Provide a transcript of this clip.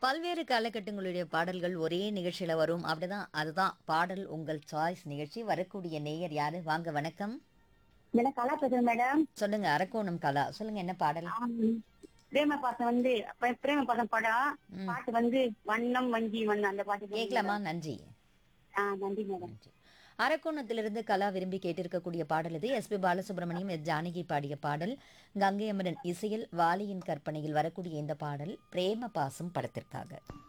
பல்வேறு காலகட்டங்களுடைய பாடல்கள் ஒரே நிகழ்ச்சியில வரும் அப்படிதான் அதுதான் பாடல் உங்கள் சாய்ஸ் நிகழ்ச்சி வரக்கூடிய நேயர் யாரு வாங்க வணக்கம் மேடம் கலா பேசுறேன் மேடம் சொல்லுங்க அரக்கோணம் கலா சொல்லுங்க என்ன பாடல் ஆம். பிரேம பாசம் வந்து அப்ப பிரேம பாசம் படம் ம். பாட்டு வந்து வண்ணம் வஞ்சி வண்ணம் அந்த பாட்டு போடுங்க கேட்கலாமா மேடம். நன்றி ஆ நன்றி மேடம் நன்றி அரக்கோணத்திலிருந்து கலா விரும்பி கேட்டிருக்கக்கூடிய பாடல் இது எஸ்பி பாலசுப்ரமணியம் எஸ் ஜானகி பாடிய பாடல் கங்கை அமரன் இசையில் வாலியின் கற்பனையில் வரக்கூடிய இந்த பாடல் பிரேம பாசம் படத்திற்காக